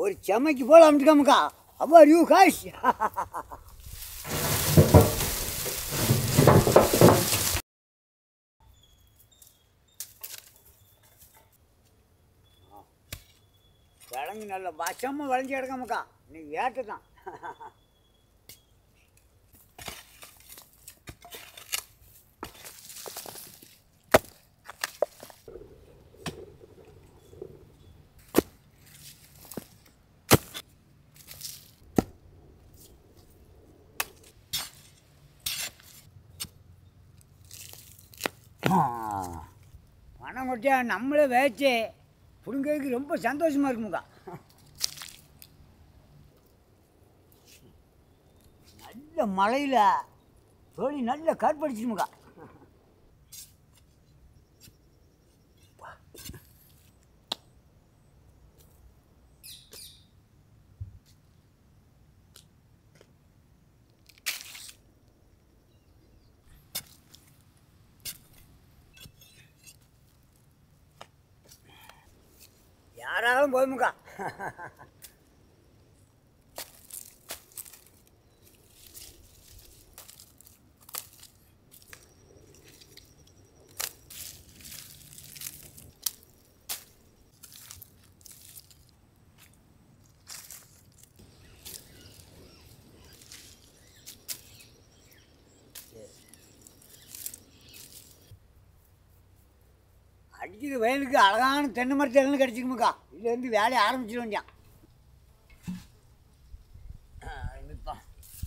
ஒரு செமைக்கு போல அமைச்சுக்காமக்கா அப்பா யூ காஷ் கிழங்கு நல்ல வசமாக விளைஞ்சி கிடக்காமக்கா இன்னைக்கு வேட்டை தான் பணம் கொட்டியா நம்மளே வேச்சு பிடுங்கிறதுக்கு ரொம்ப சந்தோஷமாக இருக்குமுக்கா நல்ல மழையில் தோழி நல்ல கற்படிச்சிருமுக்கா யாராலும் போதுமுக்கா அடிக்கிற வயலுக்கு அழகான தென்னை மரத்து கிடச்சிருமுக்கா இதுலேருந்து வேலையை ஆரம்பிச்சிட வேண்டியான் நிற்பான்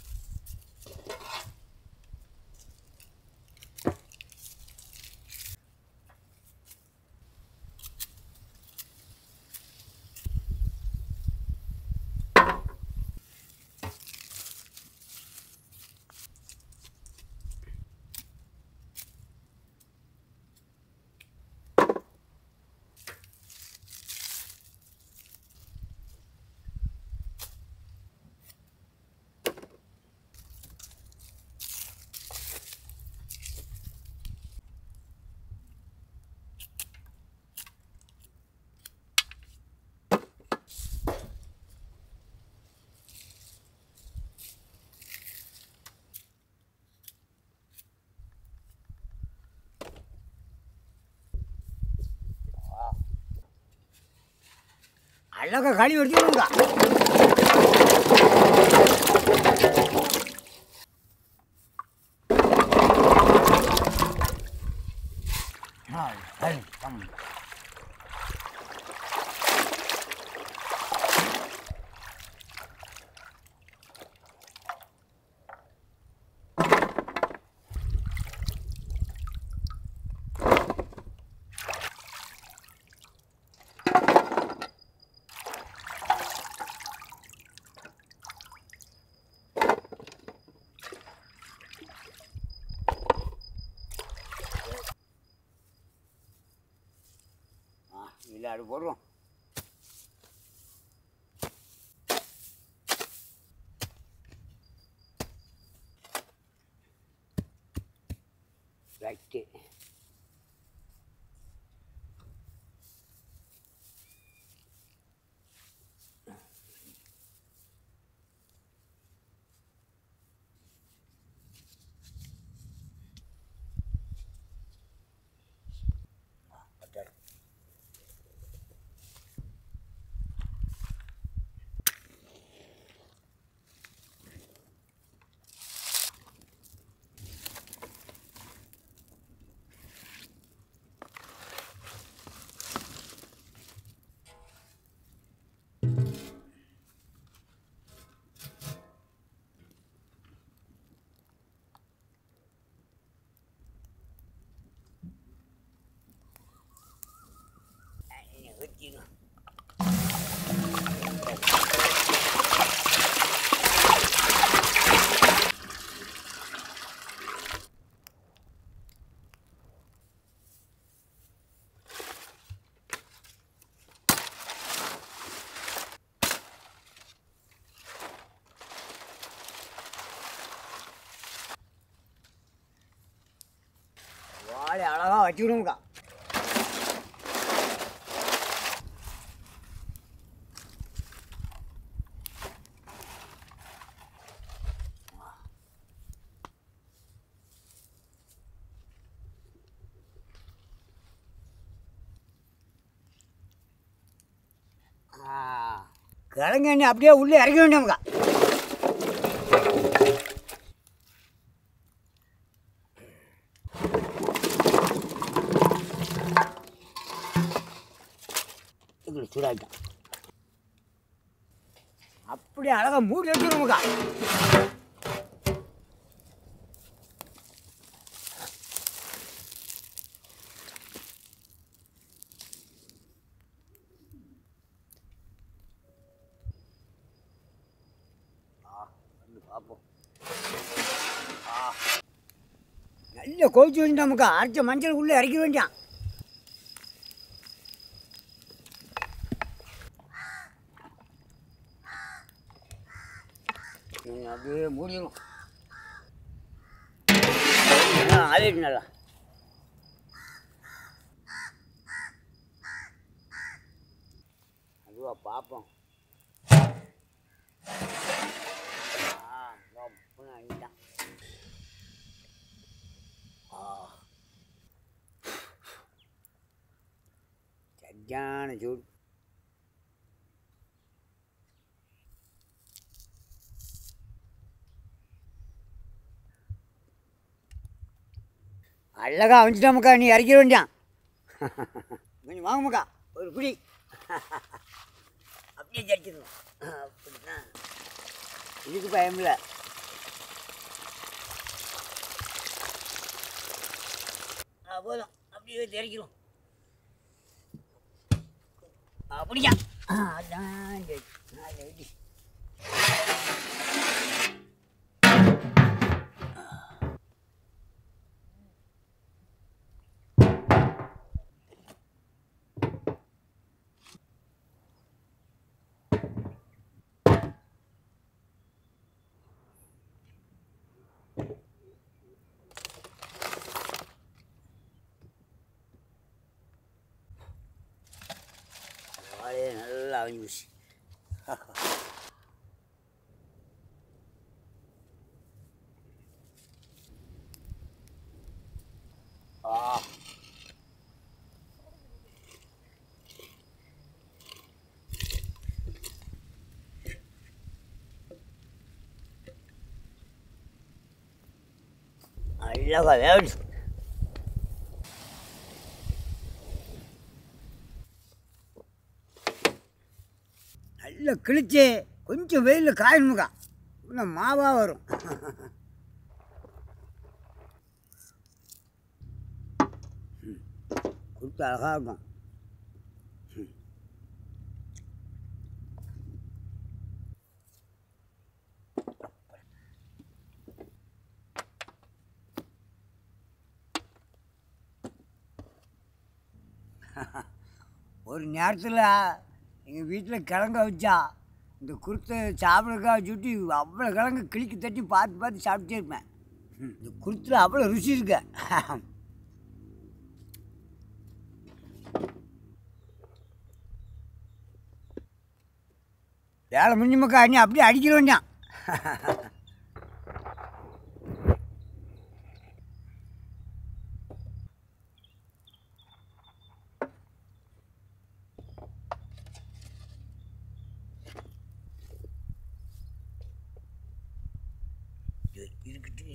அழகா களி எடுத்துக்கணுங்கா இல்லை அது போடுவோம் ரைட்டு வச்சுக்கணும் வாழை அழகாக வச்சுக்கிடுங்கக்கா கிழங்கு எண்ணெய் அப்படியே உள்ளே இறக்க வேண்டியமுக்கா இதில் சூடாயிட்டான் அப்படியே அழகாக மூடி வச்சுருமுக்கா வந்து பார்ப்போம் ஆ. நல்ல கோவிச்சு வச்சுட்டாமுக்கா அரைச்ச மஞ்சள் உள்ளே இறக்க வேண்டியான் நீங்க அப்படியே மூடிடும் ஆவிட்டு நல்லா அதுவா பார்ப்போம் ஆ, கப்புன்னு அடிட்டான். ஆ. சரியான சூடு அழகா அவஞ்சிட்டாமுக்கா நீ இறக்கிட வேண்டியான் கொஞ்சம் வாங்கமுக்கா ஒரு குடி அப்படியே ஜடிச்சிடணும் அப்படிதான் இதுக்கு பயம் இல்லை ஆ, போதும் அப்படியே தெரிக்கிறோம் அப்படியா ஆ, அதான் சரி. நாலு அடி. வாழையே நல்லா அவிஞ்சு போச்சு ஆ அழகா வேவிச்சு நல்லா கிழிச்சு கொஞ்சம் வெயிலில் காயணுமுக்கா இன்னும் மாவாக வரும் ம். கொடுத்து அழகாக இருக்கும் ம். ஒரு நேரத்தில் எங்கள் வீட்டில் கிழங்க வச்சா இந்த குருத்தை சாப்பிட்றதுக்காக சுட்டி அவ்வளோ கிழங்கு கிளிக்கு தட்டி பார்த்து பார்த்து சாப்பிட்டே இருப்பேன் ம், இந்த குருத்தில் அவ்வளோ ருசி இருக்கு வேலை முடிஞ்சுமக்கா நீ அப்படியே அடிக்கிற வேண்டியான் இருக்கட்டு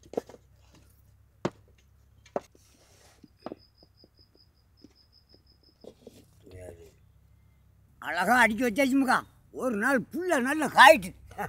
அழகா அடிக்க வச்சாச்சுமுக்கா ஒரு நாள் புல்ல நல்லா காயிட்டு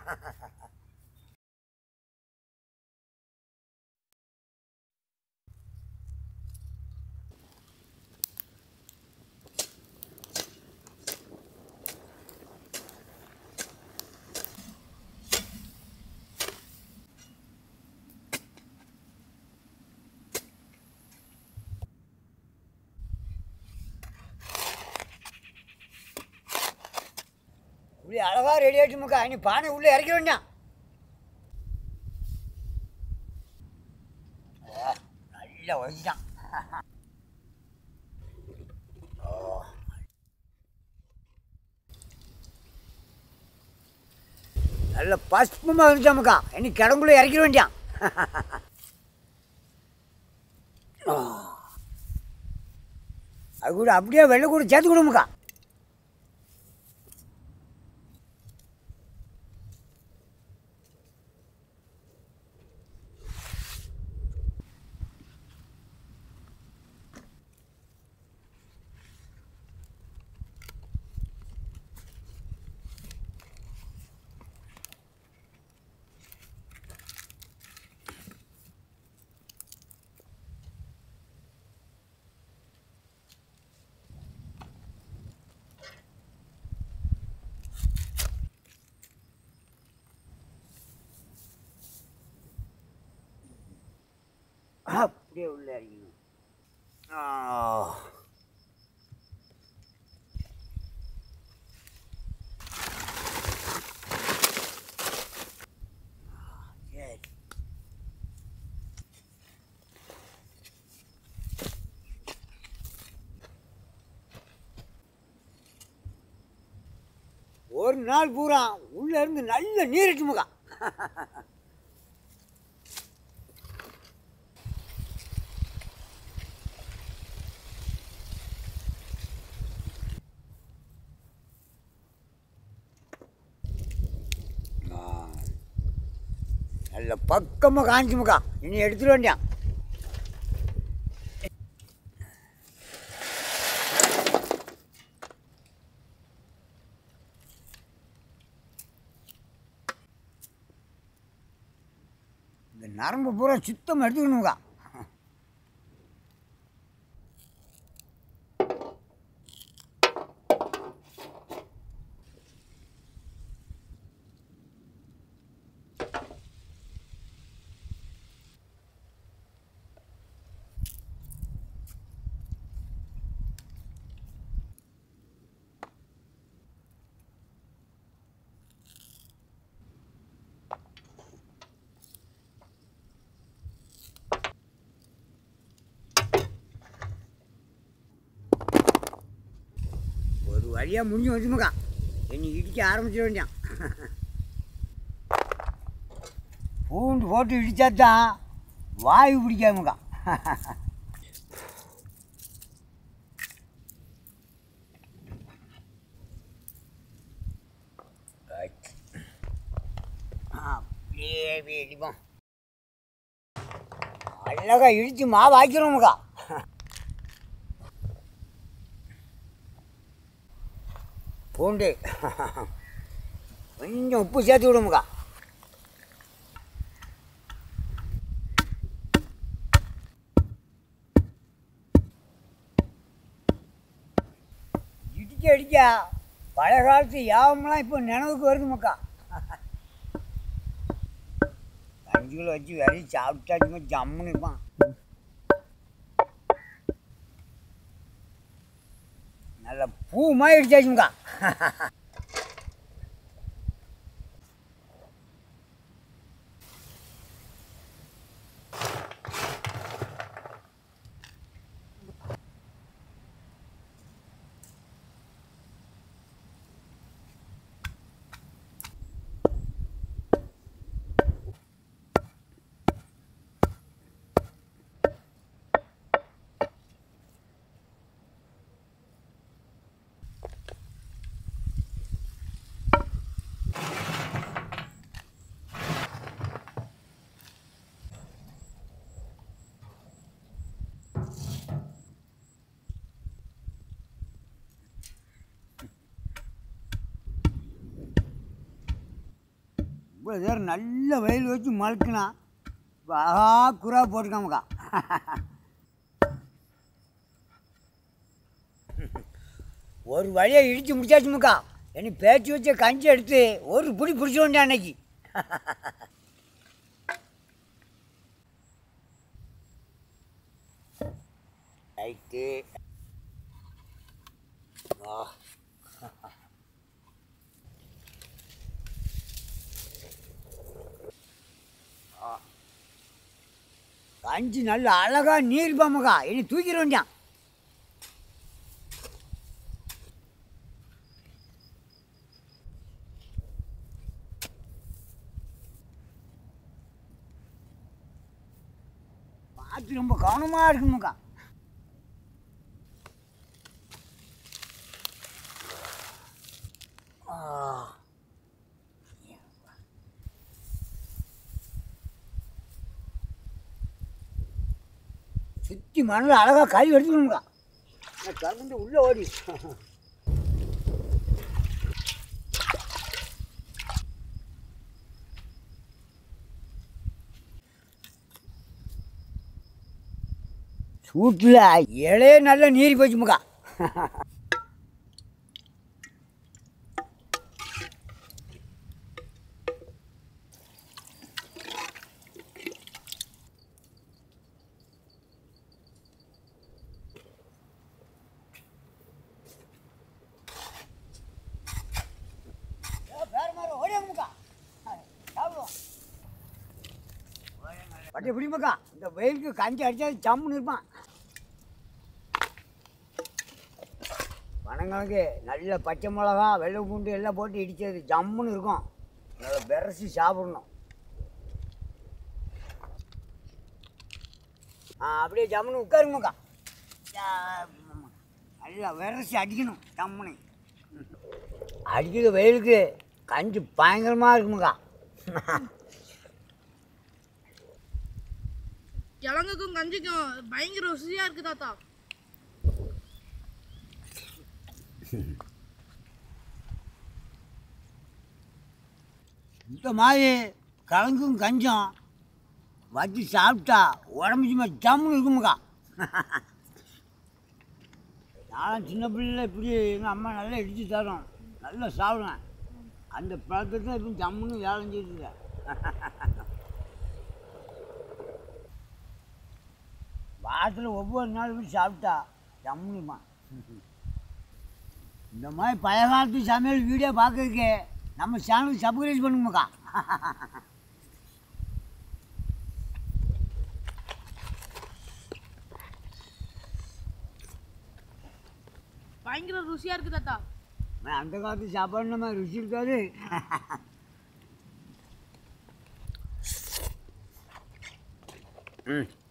இப்படி அழகா ரெடி ஆயிடுச்சுமுக்கா இனி பானை உள்ளே இறக்க வேண்டாம் ஆ, நல்லா உழைச்சிட்டான் ஓ. நல்ல பஸ்பமாக வந்துட்டாமுக்கா இனி கிடங்குள்ள இறக்கிட வேண்டியான் ஆ. அது கூட அப்படியே வெள்ளை கூட சேர்த்து கொடுமுக்கா அப்படியே உள்ள இறங்கிக்கணும் ஆ. சரி ஒரு நாள் பூரா உள்ள இருந்து நல்ல நீரிட்டு முகா நல்ல பக்கமாக காஞ்சி முகா இனி எடுத்துட்டு வேண்டியான் இந்த நரம்பு பூரா சுத்தம் எடுத்துக்கணுங்க ஒரு வழியாக முடிஞ்சு வச்சுமுக்கா இனி இடிக்க ஆரம்பிச்சிட வேண்டியான் பூண்டு போட்டு இடித்தா தான் வாயு பிடிக்காமுக்கா அப்படியே அப்படியே இடிப்போம் அழகா இடித்து மாவு ஆக்கிறோமுக்கா பூண்டு கொஞ்சம் உப்பு சேர்த்து விடுமுக்கா இடிக்க அடிக்க பழைய காலத்து யாவமெல்லாம் இப்போ நினைவுக்கு வருது மக்கா கஞ்சிகளை வச்சு விரைச்சி சாப்பிட்டாச்சுமா ஜம்முன்னு இருப்பான் நல்ல பூ மாதிரி இடிச்சாச்சுங்கக்கா இவ்வளோ நேரம் நல்ல வெயில் வச்சு மழுக்குனா இப்போ அழகா குறா போட்டுக்காமக்கா ஒரு வழியாக இடித்து முடிச்சாச்சுமுக்கா இனி பேச்சு வச்ச கஞ்சி எடுத்து ஒரு பிடி பிடிச்ச வேண்டிய அன்னைக்கு ரைட்டு ஆ கஞ்சி நல்ல அழகா நீர் பாமக்கா இனி தூக்கிட வேண்டியான் பார்த்து ரொம்ப கவனமாக இருக்கணும்க்கா ஆ சுற்றி மண்ணில் அழகாக கை எடுத்துக்கணுங்கக்கா கலந்து உள்ளே ஓடி சூட்டில் இலையே நல்லா நீரி போச்சுமுக்கா பட்டை பிடிமாக்கா இந்த வெயிலுக்கு கஞ்சி அடித்தா ஜம்முன்னு இருப்பான் பனங்கிழங்கு நல்ல பச்சை மிளகா வெள்ளை பூண்டு எல்லாம் போட்டு இடித்தது ஜம்முன்னு இருக்கும் நல்லா விரசி சாப்பிடணும் ஆ அப்படியே ஜம்முன்னு உட்காருங்கக்கா நல்லா விரசி அடிக்கணும் ஜம்முன்னு அடிக்கிற வெயிலுக்கு கஞ்சி பயங்கரமாக இருக்குமுக்கா கிழங்குக்கும் கஞ்சிக்கும் பயங்கர ருசியா இருக்கு தாத்தா இந்த மாதிரி கலங்கும் கஞ்சம் வச்சு சாப்பிட்டா உடம்பு சும்மா ஜம்முன்னு இருக்குமுக்கா நான் சின்ன பிள்ளைல இப்படி எங்கள் அம்மா நல்லா இடித்து தரும் நல்லா சாப்பிடுவேன் அந்த பழக்கத்தை இப்போ ஜம்முன்னு வேலை செஞ்சுட்டு இருக்கேன் வாரத்தில் ஒவ்வொரு நாள் இப்படி சாப்பிட்டா ஜம்முனுமா இந்த மாதிரி பழைய காலத்து சமையல் வீடியோ பார்க்கறதுக்கு நம்ம சேனலுக்கு சப்ஸ்கிரைப் பண்ணுங்கக்கா பயங்கர ருசியா இருக்கு தாத்தா நான் அந்த காலத்து சாப்பாடு நம்ம ருசி இருக்காது ம்